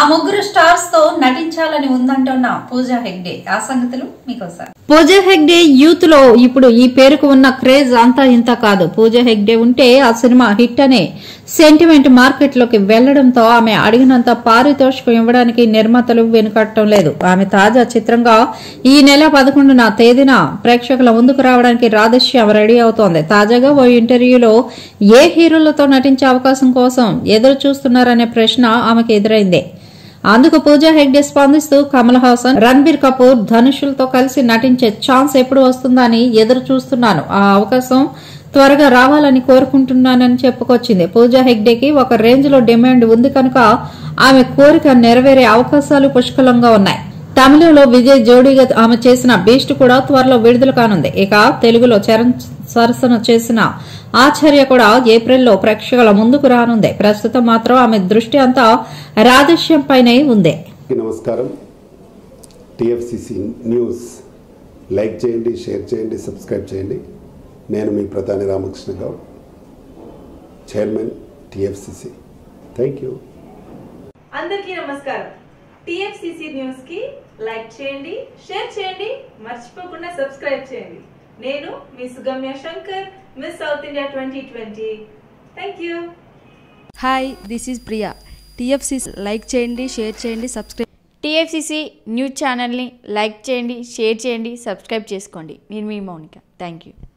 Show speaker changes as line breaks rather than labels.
ఆ ముగ్గురు స్టార్స్ తో నటించాలని ఉందంటున్న పూజా హెగ్డే ఆ సంగతులు మీకోసారి
పూజా హెగ్డే యూత్ లో ఇప్పుడు ఈ పేరుకు ఉన్న క్రేజ్ అంతా ఇంత కాదు పూజా హెగ్డే ఉంటే ఆ సినిమా హిట్ అనే సెంటిమెంట్ మార్కెట్ లోకి వెళ్లడంతో ఆమె అడిగినంత పారితోషికం ఇవ్వడానికి నిర్మాతలు వెనుకట్టడం లేదు ఆమె తాజా చిత్రంగా ఈ నెల పదకొండున తేదీన ప్రేక్షకుల ముందుకు రావడానికి రాధశ్యామ్ రెడీ అవుతోంది తాజాగా ఓ ఇంటర్వ్యూలో ఏ హీరోలతో నటించే అవకాశం కోసం ఎదురు చూస్తున్నారనే ప్రశ్న ఆమెకు ఎదురైంది అందుకు పూజా హెగ్డే స్పందిస్తూ కమల్ హాసన్ రణబీర్ కపూర్ ధనుషులతో కలిసి నటించే ఛాన్స్ ఎప్పుడు వస్తుందని ఎదురు చూస్తున్నాను ఆ అవకాశం త్వరగా రావాలని కోరుకుంటున్నానని చెప్పుకొచ్చింది పూజా హెగ్డేకి ఒక రేంజ్ లో డిమాండ్ ఉంది కనుక ఆమె కోరిక నెరవేరే అవకాశాలు పుష్కలంగా ఉన్నాయి తమిళంలో విజయ్ జోడీగా ఆమె చేసిన బీస్ట్ కూడా త్వరలో విడుదల కానుంది ఇక తెలుగులో చరణ్ సరసన చేసిన ఆచార్య కూడా ఏప్రిల్లో ప్రేక్షకుల ముందుకు రానుంది ప్రస్తుతం మాత్రం ఆమె దృష్టి అంతా రాధశ్యం పైనే ఉంది
అందరికీ నమస్కారం టిఎఫ్సిసి న్యూస్ లైక్ చేయండి షేర్ చేయండి సబ్స్క్రైబ్ చేయండి నేను మీ Pradhani Ramakrishna Goud chairman TFCC thank you
అందరికీ నమస్కారం టిఎఫ్సిసి న్యూస్ కి లైక్ చేయండి షేర్ చేయండి మర్చిపోకుండా సబ్స్క్రైబ్ చేయండి నేను మీ Sugamya Shankar miss South India twenty twenty thank you
hi this is Priya TFC like చేయండి షేర్ చేయండి సబ్స్క్రైబ్
టీఎఫ్సిసి న్యూస్ ఛానల్ని లైక్ చేయండి షేర్ చేయండి సబ్స్క్రైబ్ చేసుకోండి నేను మీ మౌనిక థ్యాంక్ యూ